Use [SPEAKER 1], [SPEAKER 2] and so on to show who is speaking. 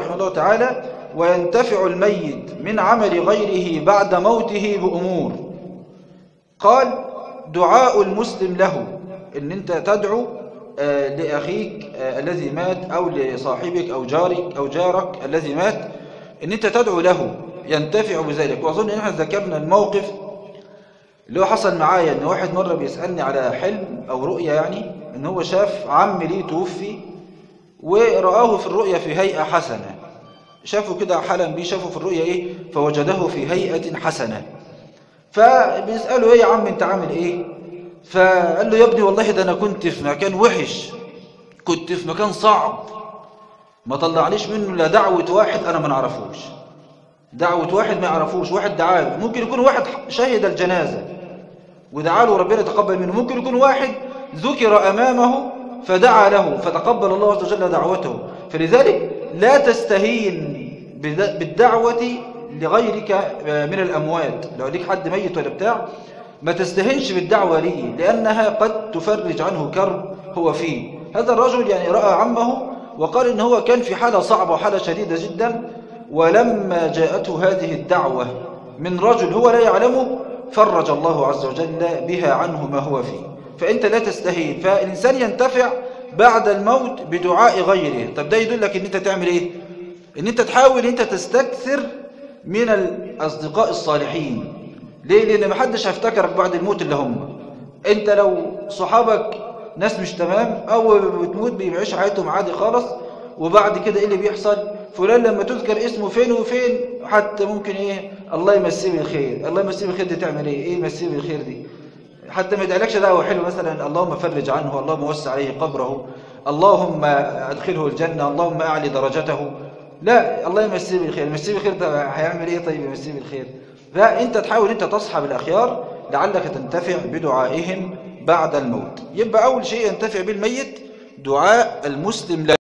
[SPEAKER 1] رحمه الله تعالى وينتفع الميت من عمل غيره بعد موته بأمور قال دعاء المسلم له ان انت تدعو آه، لأخيك آه، الذي مات أو لصاحبك أو جارك أو جارك الذي مات ان انت تدعو له ينتفع بذلك واظن ان احنا ذكرنا الموقف اللي هو حصل معايا ان واحد مرة بيسألني على حلم او رؤية يعني ان هو شاف عم ليه توفي ورآه في الرؤية في هيئة حسنة شافه كده حلم بيه شافه في الرؤية ايه فوجده في هيئة حسنة فبيسأله ايه يا عم انت عامل ايه فقال له يا ابني والله ده انا كنت في مكان وحش كنت في مكان صعب ما طلعنيش منه لا دعوة واحد انا ما نعرفوش دعوة واحد ما يعرفوش واحد دعاه ممكن يكون واحد شهد الجنازة ودعا له ربنا يتقبل منه ممكن يكون واحد ذكر أمامه فدعا له فتقبل الله عز وجل دعوته فلذلك لا تستهين بد- بالدعوة لغيرك من الأموات لو ليك حد ميت ولا بتاع ما تستهنش بالدعوة ليه لأنها قد تفرج عنه كرب هو فيه هذا الرجل يعني رأى عمه وقال إن هو كان في حالة صعبة وحالة شديدة جدا ولما جاءته هذه الدعوة من رجل هو لا يعلمه فرج الله عز وجل بها عنه ما هو فيه فأنت لا تستهين فالإنسان ينتفع بعد الموت بدعاء غيره طب ده يدلك ان انت تعمل ايه ان انت تحاول انت تستكثر من الأصدقاء الصالحين ليه لأن محدش هيفتكرك بعد الموت اللي هم انت لو صحابك ناس مش تمام أول ما بتموت بيعيش حياتهم عادي خالص وبعد كده ايه اللي بيحصل فلان لما تذكر اسمه فين وفين حتى ممكن ايه الله يمسيه بالخير الله يمسيه بالخير دي تعمل ايه ايه يمسيه بالخير دي حتى ما يدعلكش دعوه حلوه مثلا اللهم فرج عنه اللهم وسع عليه قبره اللهم ادخله الجنه اللهم اعلي درجته لا الله يمسيه بالخير يمسيه بالخير ده هيعمل ايه طيب يمسيه بالخير فانت تحاول انت تصحب الاخيار لعلك تنتفع بدعائهم بعد الموت يبقى اول شيء ينتفع بالميت دعاء المسلم له